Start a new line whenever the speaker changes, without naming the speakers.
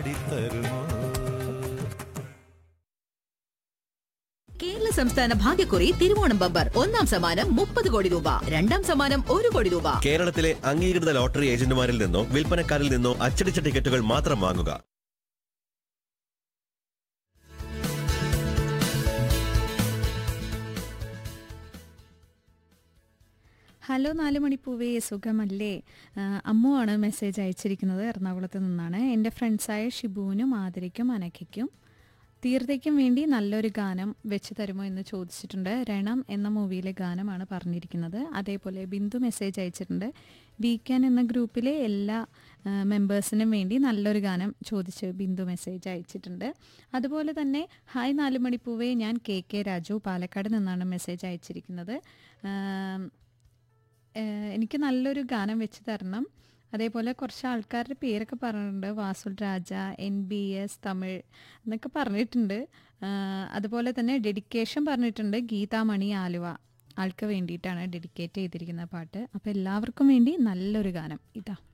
തരുമോ
കേരള സംസ്ഥാന ഭാഗ്യക്കുറി തിരുവോണം ബമ്പർ ഒന്നാം സമ്മാനം മുപ്പത് കോടി രൂപ രണ്ടാം സമ്മാനം ഒരു കോടി രൂപ
കേരളത്തിലെ അംഗീകൃത ലോട്ടറി ഏജന്റുമാരിൽ നിന്നോ വിൽപ്പനക്കാരിൽ നിന്നോ അച്ചടിച്ച ടിക്കറ്റുകൾ മാത്രം വാങ്ങുക
ഹലോ നാല് മണിപ്പൂവേ സുഖമല്ലേ ആ, അമ്മുവാണ് മെസ്സേജ് അയച്ചിരിക്കുന്നത് എറണാകുളത്ത് നിന്നാണ് എൻ്റെ ഫ്രണ്ട്സായ ഷിബുവിനും ആതിരയ്ക്കും അനഘയ്ക്കും തീർഥയ്ക്കും വേണ്ടി നല്ലൊരു ഗാനം വെച്ച് തരുമോ എന്ന് ചോദിച്ചിട്ടുണ്ട് രണം എന്ന മൂവിയിലെ ഗാനമാണ് പറഞ്ഞിരിക്കുന്നത് അതേപോലെ ബിന്ദു മെസ്സേജ് അയച്ചിട്ടുണ്ട് വീക്കാൻ എന്ന ഗ്രൂപ്പിലെ എല്ലാ മെമ്പേഴ്സിനും വേണ്ടി നല്ലൊരു ഗാനം ചോദിച്ച് ബിന്ദു മെസ്സേജ് അയച്ചിട്ടുണ്ട് അതുപോലെ തന്നെ ഹായ് നാല് മണിപ്പൂവേ ഞാൻ കെ കെ രാജു പാലക്കാട് നിന്നാണ് മെസ്സേജ് അയച്ചിരിക്കുന്നത് ആം, ഏഹ് എനിക്ക് നല്ലൊരു ഗാനം വെച്ച് തരണം അതേപോലെ കുറച്ച് ആൾക്കാരുടെ പേരൊക്കെ പറഞ്ഞിട്ടുണ്ട് Vasool Raja N B S Tamil എന്നൊക്കെ പറഞ്ഞിട്ടുണ്ട് ആഹ് അതുപോലെ തന്നെ ഡെഡിക്കേഷൻ പറഞ്ഞിട്ടുണ്ട് ഗീതാമണി ആലുവ ആൾക്ക് വേണ്ടിയിട്ടാണ് ഡെഡിക്കേറ്റ് ചെയ്തിരിക്കുന്ന പാട്ട് അപ്പോൾ എല്ലാവർക്കും വേണ്ടി നല്ലൊരു ഗാനം ഇതാ